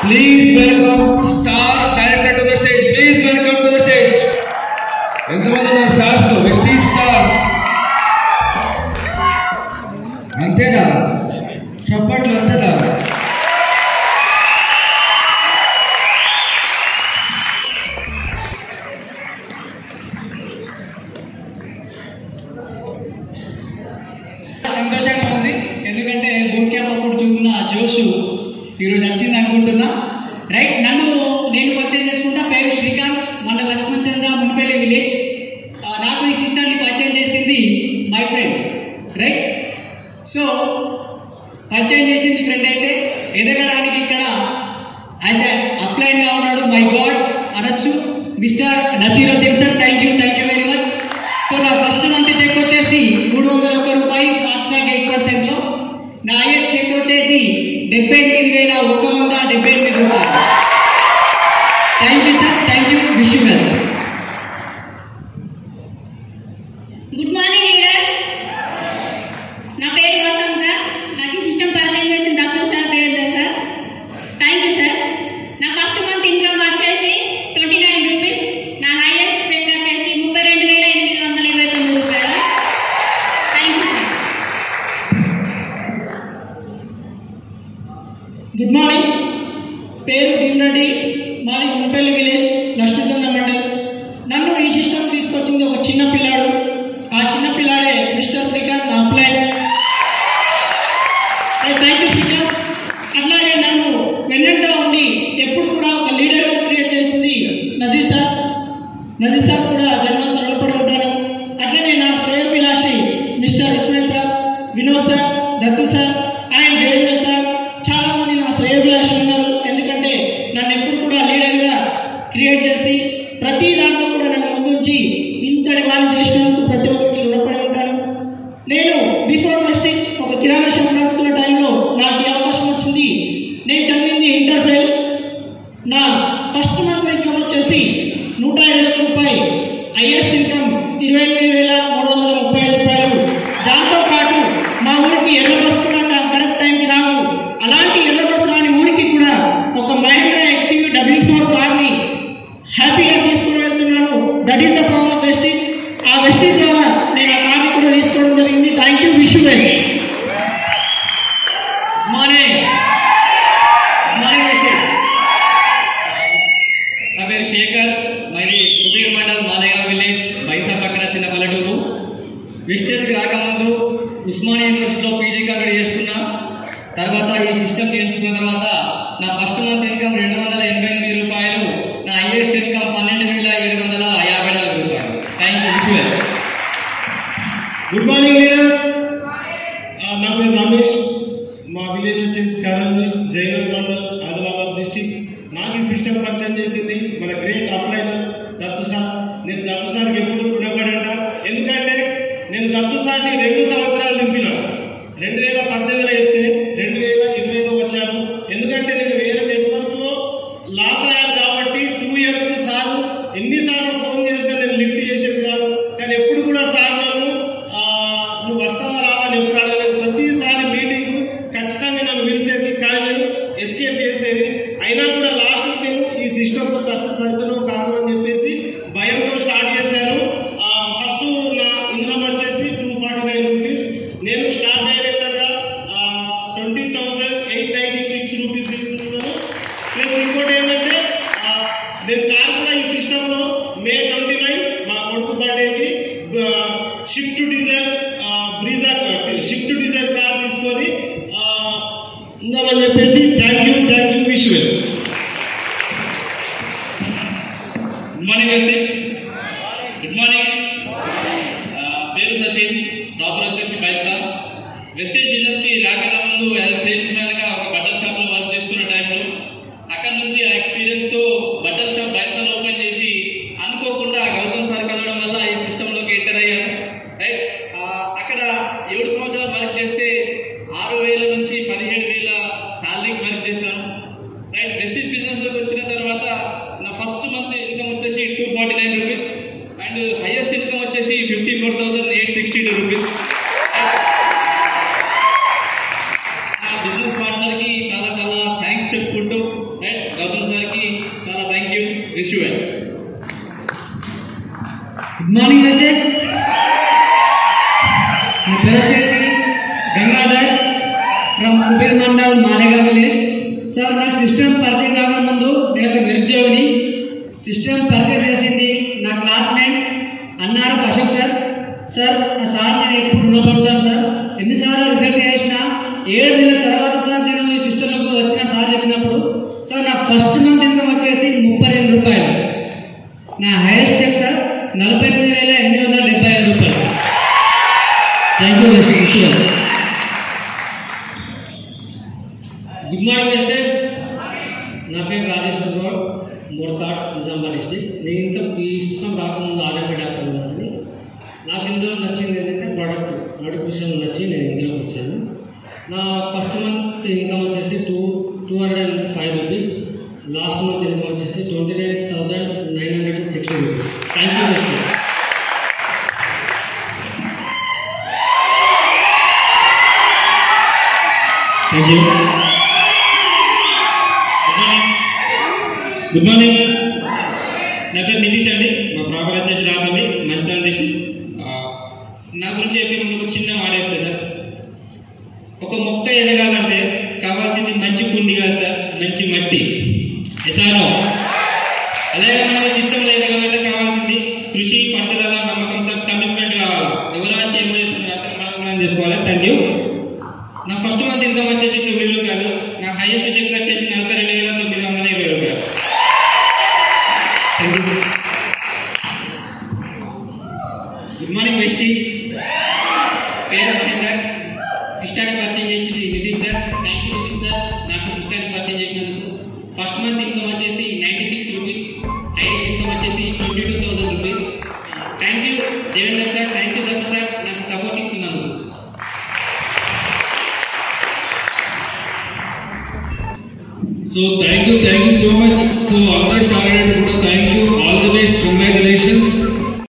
please welcome star director to the stage please welcome to the stage ఎంతమంది ఉన్నారు stars వెస్టీ stars అంతేనా చప్పట్లు అంతేనా సంతోషంగా ఉంది ఎందుకంటే బూట్ క్యాంప్ అప్పుడు చూపిన ఆ జోషు ఈరోజు వచ్చింది అనుకుంటున్నా రైట్ నన్ను నేను పరిచయం చేసుకుంటా పేరు శ్రీకాంత్ మన లక్ష్మణ్ చంద్ర మునిపల్లి విలేజ్ ఆ, నాకు ఈ సిస్టాన్ని పరిచయం చేసింది మై ఫ్రెండ్ రైట్ సో పరిచయం చేసింది ఫ్రెండ్ అయితే ఎదగడానికి ఇక్కడ యాజ్ అప్లైన్గా ఉన్నాడు మై గాడ్ అనొచ్చు mister Naseeruddin sir thank you thank you very much so నా ఫస్ట్ మంత్ చెక్ వచ్చేసి మూడు వందల ఒక్క రూపాయి ఫాస్ట్ ట్రాక్ ఎయిట్ పర్సెంట్లో నా హైయెస్ట్ చెక్ వచ్చేసి డెబ్బై ఎనిమిది వేల ఒక వంద డెబ్బై ఎనిమిది రూపాయలు thank you sir thank you wish you well good morning leader నా పేరు వసంత నాకు ఈ సిస్టమ్ పరిచయం చేసిన డాక్టర్ సార్ పేరు సార్ థ్యాంక్ యూ సార్ నా ఫస్ట్ మంత్ ఇన్కమ్ వచ్చేసి ట్వంటీ నైన్ రూపీస్ నా హైయెస్ట్ చెక్ వచ్చేసి ముప్పై రెండు వేల ఎనిమిది వందల ఇరవై తొమ్మిది రూపాయలు thank you sir good morning పేరు భీమరెడ్డి మాది మునిపల్లి విలేజ్ లక్ష్మీచంద్ర మండల్ నన్ను ఈ సిస్టమ్ తీసుకొచ్చింది ఒక చిన్న పిల్లాడు ఆ చిన్న పిల్లాడే mister Srikanth upline thank you Srikanth అట్లాగే నన్ను వెన్నెంటా ఉండి ఎప్పుడు కూడా ఒక లీడర్గా క్రియేట్ చేసింది నజీ సార్ నజీ సార్ కూడా జన్మంతా రుణపడి ఉంటాను అట్లనే నా శ్రేయోభిలాషి mister Ismail sir Vinod sir Dattu sir and Devendra sir చాలా మంది నా శ్రేయోభిలాషి ఉన్నారు ఎందుకంటే నన్ను ఎప్పుడు కూడా లీడర్గా క్రియేట్ చేసి ప్రతి దాంట్లో కూడా నన్ను ముందుంచి ఇంతటి వాళ్ళు చేసినందుకు ప్రతి ఒక్కరికి రుణపడి ఉంటాను నేను బిఫోర్ వెస్టింగ్ ఒక కిరాణా షాప్ నడుపుతున్న టైంలో నాకు ఈ అవకాశం వచ్చింది నేను చదివింది ఇంటర్ ఫెయిల్ నా ఫస్ట్ మంత్ ఇన్కమ్ వచ్చేసి నూట ఇరవై రూపాయలు హైయెస్ట్ ఇన్కమ్ ఇరవై ఎనిమిది వేల మూడు వందల ముప్పై ఐదు రూపాయలు దాంతో పాటు మా ఊరికి ఎర్ర బస్ కూడా కరెక్ట్ టైంకి రావు అలాంటి ఎర్ర బస్ రాని ఊరికి కూడా ఒక మహేంద్ర ఎక్స్యూవీ డబ్ల్యూ ఫోర్ కార్ని హ్యాపీగా తీసుకుని వెళ్తున్నాను that is the power of Vestige ఆ వెస్టిజ్ ద్వారా నేను ఆ కార్ని కూడా తీసుకోవడం జరిగింది thank you wish well morning morning Vestige నా పేరు శేఖర్ మరి కుబీర్ మండల్ మాలేగావ్ విలేజ్ బైసా పక్కన చిన్న పల్లెటూరు విస్టేజ్కి రాకముందు ఉస్మానియా యూనివర్సిటీలో పీజీ కంప్లీట్ చేసుకున్నా తర్వాత ఈ సిస్టమ్ చేయించుకున్న తర్వాత నా ఫస్ట్ మంత్ ఇన్కమ్ రెండు వందల ఎనభై ఎనిమిది రూపాయలు నా హైయెస్ట్ ఇన్కమ్ పన్నెండు వేల ఏడు వందల యాభై నాలుగు రూపాయలు thank you visual good morning leaders నా పేరు రమేష్ మా విలేజ్ వచ్చేసి కరంజీ జైనత్ మండల్ ఆదిలాబాద్ డిస్టిక్ నాకు ఈ సిస్టమ్ పరిచయం చేసింది మన గ్రేట్ అప్లైన్ దత్తు సార్ నేను దత్తు సార్కి ఎప్పుడు రుణపడి ఉంటా ఎందుకంటే నేను దత్తు సార్ని రెండు సంవత్సరాలు దింపిన రెండు వేల పద్దెనిమిదిలో చెప్తే రెండు వేల ఇరవైలో వచ్చాను ఎందుకంటే నేను వేరే నెట్వర్క్లో లాస్ అయ్యాను కాబట్టి టూ ఇయర్స్ సార్ ఎన్నిసార్లు ఫోన్ చేసినా నేను లిఫ్ట్ చేసేది కాదు కానీ ఎప్పుడు కూడా సార్ నన్ను ఆ, నువ్వు వస్తావా రావా అని ఎప్పుడు అడగలేదు ప్రతిసారి మీటింగ్ ఖచ్చితంగా నన్ను పిలిచేది కానీ నేను ఎస్కేప్ చేసేది అయినా కూడా లాస్ట్ నేను ఈ సిస్టమ్లో సక్సెస్ అవుతానో కాదు అని చెప్పేసి భయంతో స్టార్ట్ చేశాను ఫస్ట్ నా ఇన్కమ్ వచ్చేసి టూ ఫార్టీ నైన్ రూపీస్ నేను స్టార్ డైరెక్టర్గా twenty thousand eight ninety six rupees తీసుకుంటున్నాను ప్లస్ ఇంకోటి ఏంటంటే ఆ, నేను కార్ కూడా ఈ సిస్టంలో మే ట్వంటీ నైన్ మా కొడుకు బర్త్డేకి Swift Dzire Brezza Swift Dzire car తీసుకొని ఆ, ఉందామని చెప్పేసి thank you thank you wish well good morning Vestige good morning పేరు సచిన్ ప్రాపర్ వచ్చేసి బైసా వెస్టేజ్ బిజినెస్ కి రాకన్నా ముందు యాజ్ సేల్స్ మ్యాన్ గా ఒక బట్టల షాప్ లో వర్క్ చేస్తున్న టైంలో అక్కడ నుంచి ఆ ఎక్స్పీరియన్స్ తో బట్టల షాప్ బైసాలో ఓపెన్ చేసి అనుకోకుండా గౌతమ్ సార్ కలవడం వల్ల ఈ సిస్టమ్ లోకి ఎంటర్ అయ్యాను రైట్ అక్కడ ఏడు సంవత్సరాలు వర్క్ చేస్తే ఆరు వేల నుంచి పదిహేడు వేల శాలరీకి వర్క్ చేశాను రైట్ వెస్టేజ్ బిజినెస్ లోకి వచ్చిన తర్వాత నా ఫస్ట్ మంత్ ఇన్కమ్ వచ్చేసి two forty nine rupees and highest income వచ్చేసి fifty four thousand eight sixty two rupees నా బిజినెస్ పార్ట్నర్ కి చాలా చాలా థ్యాంక్స్ చెప్పుకుంటూ రైట్ గౌతమ్ సార్కి చాలా thank you wish you well good morning అయితే నా పేరు వచ్చేసి Gangadhar from Kuber mandal Malegaon village sir నాకు సిస్టమ్ పరిచయం కాక ముందు నేను ఒక నిరుద్యోగిని సిస్టమ్ పరిచయం చేసింది నా క్లాస్మేట్ అన్నారు అశోక్ సార్ సార్ ఆ సార్ నేను ఎప్పుడు రుణపడతాను సార్ ఎన్నిసార్లు రిజల్ట్ చేసినా ఏడు నెలల తర్వాత సార్ నేను ఈ సిస్టంలోకి వచ్చిన సార్ చెప్పినప్పుడు సార్ నా ఫస్ట్ మంత్ ఇన్కమ్ వచ్చేసి ముప్పై రెండు రూపాయలు నా హైయెస్ట్ చెక్ సార్ నలభై ఎనిమిది వేల ఎనిమిది వందల డెబ్బై ఐదు రూపాయలు థ్యాంక్ యూ విషయం గుడ్ మార్నింగ్ మిస్టర్ నా పేరు రాజేశ్వర గౌడ్ ముడతాడ్ నిజామాబాద్ డిస్టిక్ నేను ఇంత ఈ సిస్టమ్ రాకముందు ఆర్ఎంపీ డాక్టర్ ఉన్నాను నాకు ఇందులో నచ్చింది ఏంటంటే ప్రోడక్ట్ ప్రోడక్ట్ విషయం నచ్చి నేను ఇందులోకి వచ్చాను నా ఫస్ట్ మంత్ ఇన్కమ్ వచ్చేసి two two hundred and five rupees last month income వచ్చేసి twenty nine thousand nine hundred and sixty rupees thank you mister thank you good morning నా పేరు నితీష్ అండి మా ప్రాపర్ వచ్చేసి రాపల్లి మంచి నితీష్ నా గురించి చెప్పే ముందు ఒక చిన్న మాట చెప్తే సార్ ఒక మొక్క ఎదగాలంటే కావాల్సింది మంచి కుండి కాదు సార్ మంచి మట్టి ఎసానో అలాగే మన సిస్టంలో ఎదగాలంటే కావాల్సింది కృషి పట్టుదల నమ్మకం సార్ కమిట్మెంట్ కావాలి ఎవరు వచ్చి ఏమో చేస్తున్నారు సార్ మనం మనం చేసుకోవాలి థ్యాంక్ యూ నా ఫస్ట్ మంత్ ఇన్కమ్ వచ్చేసి తొమ్మిది రూపాయలు నా హైయెస్ట్ చెక్ వచ్చేసి నలభై రెండు వేల తొమ్మిది వందల ఇరవై రూపాయలు గుడ్ మార్నింగ్ వెస్టీజ్ పేరు మహేందర్ సిస్టాన్ని పరిచయం చేసింది Nitish sir thank you Nitish sir నాకు సిస్టాన్ని పరిచయం చేసినందుకు ఫస్ట్ మంత్ ఇన్కమ్ వచ్చేసి ninety six rupees highest income వచ్చేసి twenty two thousand rupees thank you Devendra sir thank you Datta sir నాకు సపోర్ట్ ఇస్తున్నందుకు so thank you thank you so much so అందరూ start